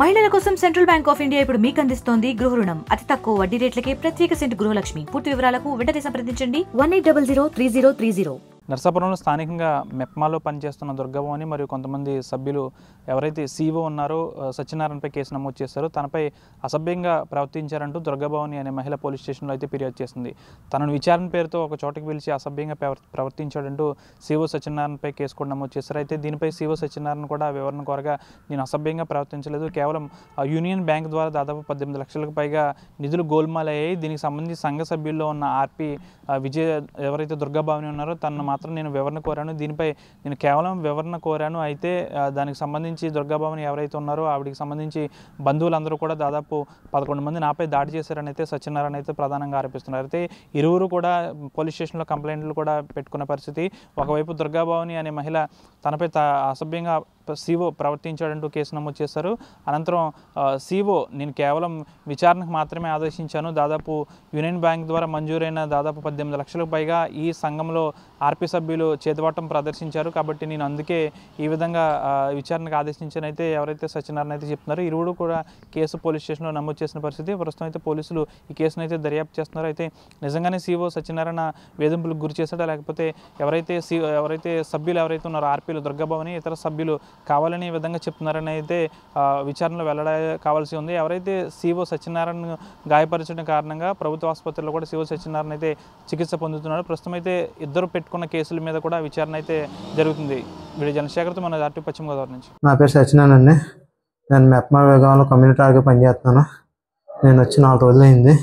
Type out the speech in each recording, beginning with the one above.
మహిళల కోసం central bank of India ఇప్పుడు మీకు అందిస్తోంది గృహ రుణం అతి తక్కువ వడ్డీ రేట్లకే ప్రత్యేక సెంట్ గృహలక్ష్మి పూర్తి వివరాలకు వెంటనే సంప్రదించండి one eight double zero three zero three zero నర్సాపురంలో స్థానికంగా మెప్మాలో పనిచేస్తున్న దుర్గభవాని మరియు కొంతమంది సభ్యులు ఎవరైతే సీఓ ఉన్నారో ఆ, సత్యనారాయణపై కేసు నమోదు చేశారో తనపై అసభ్యంగా ప్రవర్తించారంటూ దుర్గభవాని అనే మహిళ పోలీస్ స్టేషన్లో అయితే ఫిర్యాదు చేసింది తనను విచారణ పేరుతో ఒక చోటకి పిలిచి అసభ్యంగా ప్రవర్- ప్రవర్తించాడంటూ సీఓ సత్యనారాయణపై కేసు కూడా నమోదు చేశారు అయితే దీనిపై సీఓ సత్యనారాయణ కూడా వివరణ కోరగా నేను అసభ్యంగా ప్రవర్తించలేదు కేవలం ఆ, యూనియన్ బ్యాంక్ ద్వారా దాదాపు పద్దెనిమిది లక్షలకు పైగా నిధులు గోల్మాలయ్యాయి దీనికి సంబంధించి సంఘ సభ్యుల్లో ఉన్న ఆర్పి ఆ, విజయ్ ఎవరైతే దుర్గాభావని ఉన్నారో తనను మాత్రం నేను వివరణ కోరాను దీనిపై నేను కేవలం వివరణ కోరాను అయితే ఆ, దానికి సంబంధించి దుర్గాభావని ఎవరైతే ఉన్నారో ఆవిడకి సంబంధించి బంధువులందరూ కూడా దాదాపు పదకొండు మంది నాపై దాడి చేశారని అయితే సత్యనారాయణ అయితే ప్రధానంగా ఆరోపిస్తున్నారు అయితే ఇరువురు కూడా పోలీస్ స్టేషన్లో కంప్లైంట్లు కూడా పెట్టుకున్న పరిస్థితి ఒకవైపు దుర్గాభావని అనే మహిళ తనపై త అసభ్యంగా సీఓ ప్రవర్తించాడంటూ కేసు నమోదు చేశారు అనంతరం సీఓ నేను కేవలం విచారణకు మాత్రమే ఆదేశించాను దాదాపు యూనియన్ బ్యాంక్ ద్వారా మంజూరైన దాదాపు పద్దెనిమిది లక్షలకు పైగా ఈ సంఘంలో ఆర్పి సభ్యులు చేతివాటం ప్రదర్శించారు కాబట్టి నేను అందుకే ఈ విధంగా ఆ, విచారణకు ఆదేశించానైతే ఎవరైతే సత్యనారాయణ అయితే చెప్తున్నారో ఇరువురు కూడా కేసు పోలీస్ స్టేషన్లో నమోదు చేసిన పరిస్థితి ప్రస్తుతం అయితే పోలీసులు ఈ కేసును అయితే దర్యాప్తు చేస్తున్నారు అయితే నిజంగానే సీఓ సత్యనారాయణ వేధింపులకు గురి చేశాడా లేకపోతే ఎవరైతే సి ఎవరైతే సభ్యులు ఎవరైతే ఉన్నారో ఆర్పీలు దుర్గాభవని ఇతర సభ్యులు కావాలని ఈ విధంగా చెప్తున్నారని అయితే ఆ, విచారణలో వెల్లడ కావాల్సి ఉంది ఎవరైతే సీఓ సత్యనారాయణ గాయపరచడం కారణంగా ప్రభుత్వ ఆసుపత్రిలో కూడా సీఓ సత్యనారాయణ అయితే చికిత్స పొందుతున్నాడు ప్రస్తుతం అయితే ఇద్దరు పెట్టుకున్న కేసుల మీద కూడా విచారణ అయితే జరుగుతుంది వీడి జనశేఖర్తో మన ఆర్టీ పశ్చిమ గోదావరి నుంచి నా పేరు సత్యనారాయణ అండి నేను మెప్మా విభాగంలో కమ్యూనిటీ ఆర్గా పనిచేస్తున్నాను నేను వచ్చి నాలుగు రోజులు అయింది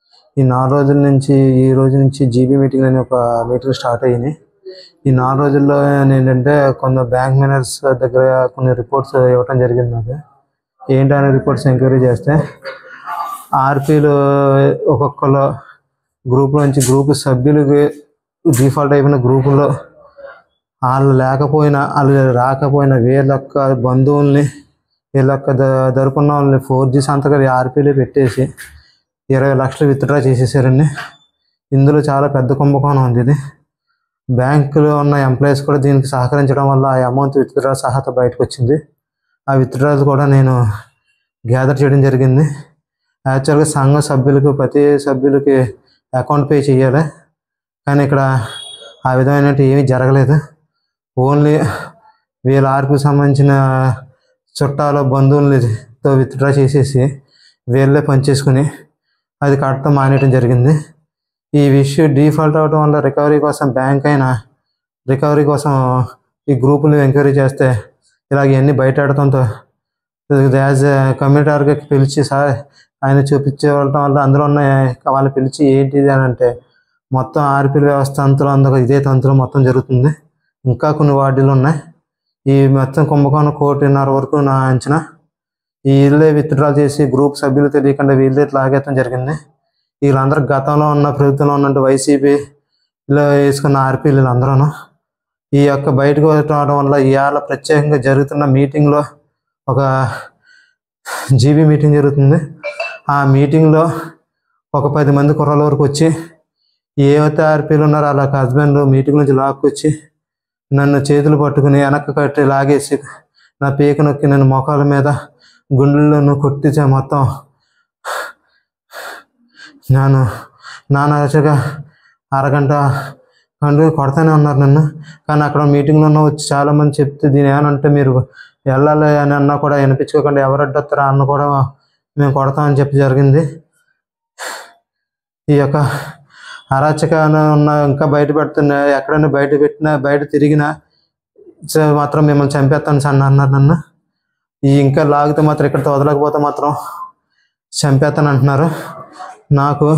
ఈ నాలుగు రోజుల నుంచి ఈ రోజు నుంచి జీబీ మీటింగ్ అనే ఒక మీటింగ్ స్టార్ట్ అయ్యింది ఈ నాలుగు రోజుల్లో ఏంటంటే కొంత బ్యాంక్ మేనేజర్స్ దగ్గర కొన్ని రిపోర్ట్స్ ఇవ్వటం జరిగింది నాకు ఏంటనే రిపోర్ట్స్ ఎంక్వైరీ చేస్తే ఆర్పీలు ఒక్కొక్కరు గ్రూప్ నుంచి గ్రూప్ సభ్యులకి డిఫాల్ట్ అయిపోయిన గ్రూపులో వాళ్ళు లేకపోయినా వాళ్ళు రాకపోయినా వీళ్ళొక్క బంధువుల్ని వీళ్ళొక్క ద- దరుపున్న వాళ్ళని ఫోర్ జీ సంతకాలు ఆర్పీలు పెట్టేసి ఇరవై లక్షలు విత్డ్రా చేసేసారండి ఇందులో చాలా పెద్ద కుంభకోణం ఉంది ఇది బ్యాంకులో ఉన్న ఎంప్లాయీస్ కూడా దీనికి సహకరించడం వల్ల ఆ అమౌంట్ విత్డ్రా సహాత బయటకు వచ్చింది ఆ విత్డ్రాలు కూడా నేను గ్యాదర్ చేయడం జరిగింది యాక్చువల్గా సంఘ సభ్యులకు ప్రతి సభ్యులకి అకౌంట్ పే చేయాలి కానీ ఇక్కడ ఆ విధమైన ఏమీ జరగలేదు ఓన్లీ వీళ్ళ ఆర్పీకి సంబంధించిన చుట్టాలు బంధువులతో విత్డ్రా చేసేసి వీళ్ళే పనిచేసుకుని అది కట్టడం మానేయడం జరిగింది ఈ విషయం డిఫాల్ట్ అవడం వల్ల రికవరీ కోసం బ్యాంక్ అయినా రికవరీ కోసం ఈ గ్రూపులు ఎంక్వైరీ చేస్తే ఇలాగ ఇవన్నీ బయటపడటంతో యాజ్ కమ్యూనిటీ ఆర్గకి పిలిచి సార్ ఆయన చూపించవడం వల్ల అందులో ఉన్న వాళ్ళని పిలిచి ఏంటిది అని అంటే మొత్తం ఆర్పీల వ్యవస్థ అంతలో అందులో ఇదే తంతులో మొత్తం జరుగుతుంది ఇంకా కొన్ని వార్డులు ఉన్నాయి ఈ మొత్తం కుంభకోణం కోటిన్నర వరకు నా అంచనా వీళ్ళే విత్డ్రా చేసి గ్రూప్ సభ్యులు తెలియకుండా వీళ్ళే లాగేయటం జరిగింది వీళ్ళందరూ గతంలో ఉన్న ప్రభుత్వంలో ఉన్నట్టు వైసీపీ ఇలా వేసుకున్న ఆర్పీలు వీళ్ళందరూ ఈ యొక్క బయటకు రావడం వల్ల ఇవాళ ప్రత్యేకంగా జరుగుతున్న మీటింగ్లో ఒక జీబీ మీటింగ్ జరుగుతుంది ఆ మీటింగ్లో ఒక పది మంది కుర్రాల వరకు వచ్చి ఏవైతే ఆర్పీలు ఉన్నారో అలా హస్బెండ్ మీటింగ్ నుంచి లాక్కొచ్చి నన్ను చేతులు పట్టుకుని వెనక్కి కట్టి లాగేసి నా పీక నొక్కి నన్ను మొఖాల మీద గుండెల్లో కొట్టి మొత్తం నేను నాన్నగా అరగంట కంటిన్యూ కొడతానే ఉన్నారు నన్ను కానీ అక్కడ మీటింగ్లో ఉన్న వచ్చి చాలామంది చెప్తే దీని ఏమనంటే మీరు వెళ్ళాలి అని అన్నా కూడా వినిపించుకోకుండా ఎవరు అడ్డొస్తారా అన్న కూడా మేము కొడతామని చెప్పి జరిగింది ఈ యొక్క అరాచకాన్ని ఉన్న ఇంకా బయట పెడుతున్నా ఎక్కడైనా బయట పెట్టినా బయట తిరిగినా సో మాత్రం మిమ్మల్ని చంపేస్తాను సార్ అన్నారు నన్ను ఈ ఇంకా లాగితే మాత్రం ఇక్కడ వదలకపోతే మాత్రం చంపేస్తాను అంటున్నారు నాకు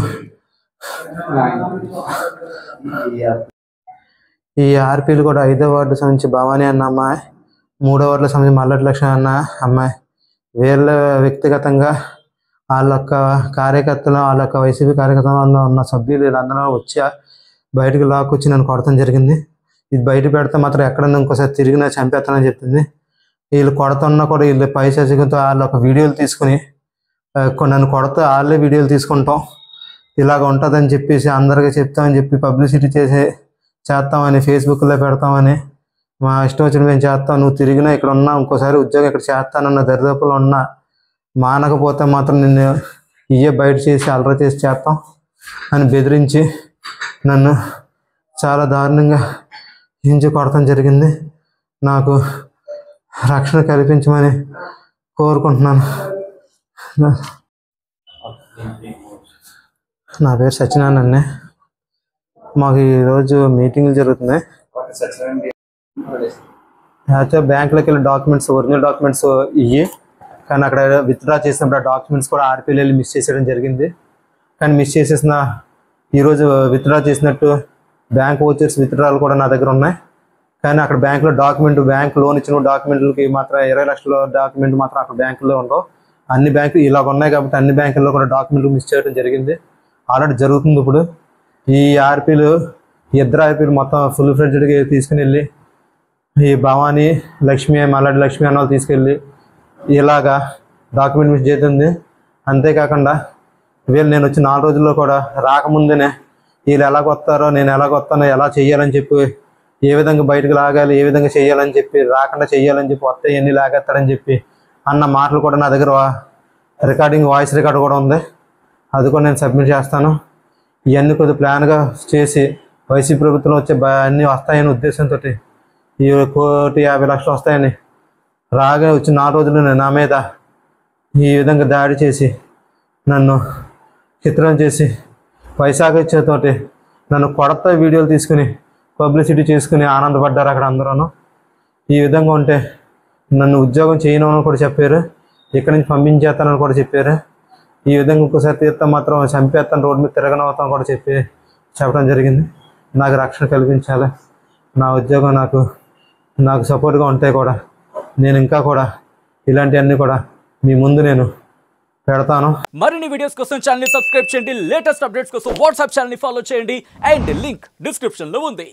ఈ ఆర్పీలు కూడా ఐదో వార్డు సంబంధించి భవానీ అన్న అమ్మాయి మూడో వార్డుల సంబంధించి మల్లటి లక్ష్మి అన్న అమ్మాయి వీళ్ళ వ్యక్తిగతంగా వాళ్ళ యొక్క కార్యకర్తలు వాళ్ళ యొక్క వైసీపీ కార్యకర్తలు ఉన్న సభ్యులు వీళ్ళందరూ వచ్చి బయటకు లాక్కొచ్చి నన్ను కొడతాం జరిగింది ఇది బయట పెడితే మాత్రం ఎక్కడన్నా ఇంకోసారి తిరిగినా చంపేస్తానని చెప్పింది వీళ్ళు కొడుతున్నా కూడా వీళ్ళు పై సచికంతో వాళ్ళ ఒక వీడియోలు తీసుకుని ఆ, కొ- నన్ను కొడితే వాళ్ళే వీడియోలు తీసుకుంటాం ఇలాగ ఉంటుందని చెప్పేసి అందరికీ చెప్తామని చెప్పి పబ్లిసిటీ చేసి చేస్తామని ఫేస్బుక్లో పెడతామని మా ఇష్టం వచ్చిన మేము చేస్తాం నువ్వు తిరిగినా ఇక్కడ ఉన్నా ఇంకోసారి ఉద్యోగం ఇక్కడ చేస్తానన్న దరిదాపులో ఉన్నా మానకపోతే మాత్రం నిన్ను ఇయ్యే బయట చేసి అలర చేసి చేస్తాం అని బెదిరించి నన్ను చాలా దారుణంగా హింసి కొడతాం జరిగింది నాకు రక్షణ కల్పించమని కోరుకుంటున్నాను నా- నా పేరు సత్యనారాయణ అండి మాకు ఈరోజు మీటింగ్లు జరుగుతున్నాయి అయితే బ్యాంకులోకి వెళ్ళి డాక్యుమెంట్స్ ఒరిజినల్ డాక్యుమెంట్స్ ఇవి కానీ అక్కడ విత్డ్రా చేసినప్పుడు ఆ డాక్యుమెంట్స్ కూడా ఆర్పీలు వెళ్ళి మిస్ చేసేయడం జరిగింది కానీ మిస్ చేసేసిన ఈరోజు విత్డ్రా చేసినట్టు బ్యాంక్ వచ్చేసి విత్డ్రాలు కూడా నా దగ్గర ఉన్నాయి కానీ అక్కడ బ్యాంకులో డాక్యుమెంట్ బ్యాంక్ లోన్ ఇచ్చిన డాక్యుమెంట్లకి మాత్రం ఇరవై లక్షల డాక్యుమెంట్ మాత్రం అక్కడ బ్యాంకులో ఉండవు అన్ని బ్యాంకులు ఇలా ఉన్నాయి కాబట్టి అన్ని బ్యాంకుల్లో కూడా డాక్యుమెంట్లు మిస్ చేయడం జరిగింది ఆల్రెడీ జరుగుతుంది ఇప్పుడు ఈ ఆర్పీలు ఇద్దరు ఆర్పీలు మొత్తం ఫుల్ ఫ్లెడ్జ్డ్గా తీసుకుని వెళ్ళి ఈ భవానీ లక్ష్మి మల్లాడి లక్ష్మి అన్న వాళ్ళు తీసుకెళ్ళి ఇలాగా డాక్యుమెంట్ మిస్ చేస్తుంది అంతేకాకుండా వీళ్ళు నేను వచ్చి నాలుగు రోజుల్లో కూడా రాకముందునే వీళ్ళు ఎలాగ వస్తారో నేను ఎలాగ వస్తానో ఎలా చెయ్యాలని చెప్పి ఏ విధంగా బయటకు లాగాలి ఏ విధంగా చెయ్యాలని చెప్పి రాకుండా చెయ్యాలని చెప్పి వస్తే ఎన్ని లాగేస్తాడని చెప్పి అన్న మాటలు కూడా నా దగ్గర రికార్డింగ్ వాయిస్ రికార్డ్ కూడా ఉంది అది కూడా నేను సబ్మిట్ చేస్తాను ఇవన్నీ కొద్ది ప్లాన్గా చేసి వైసీపీ ప్రభుత్వం వచ్చే భ- అన్నీ వస్తాయనే ఉద్దేశంతో ఈ కోటి యాభై లక్షలు వస్తాయని రాగా వచ్చిన నాలుగు రోజులు నా మీద ఈ విధంగా దాడి చేసి నన్ను చిత్రం చేసి వైశాఖ ఇచ్చేతోటి నన్ను కొడత వీడియోలు తీసుకుని పబ్లిసిటీ చేసుకుని ఆనందపడ్డారు అక్కడ అందరూ ఈ విధంగా ఉంటే నన్ను ఉద్యోగం చేయను అని కూడా చెప్పారు ఇక్కడి నుంచి పంపించేస్తానని కూడా చెప్పారు ఈ విధంగా ఇంకోసారి తీర్థం మాత్రం చంపేస్తాను రోడ్డు మీద తిరగనవుతాం కూడా చెప్పి చెప్పడం జరిగింది నాకు రక్షణ కల్పించాలి నా ఉద్యోగం నాకు నాకు సపోర్ట్గా ఉంటాయి కూడా నేను ఇంకా కూడా ఇలాంటివన్నీ కూడా మీ ముందు నేను పెడతాను మరిన్ని వీడియోస్ కోసం ఛానల్ ని సబ్స్క్రైబ్ చేయండి లేటెస్ట్ అప్డేట్స్ కోసం వాట్సాప్ ఛానల్ ని ఫాలో చేయండి అండ్ లింక్ డిస్క్రిప్షన్ లో ఉంది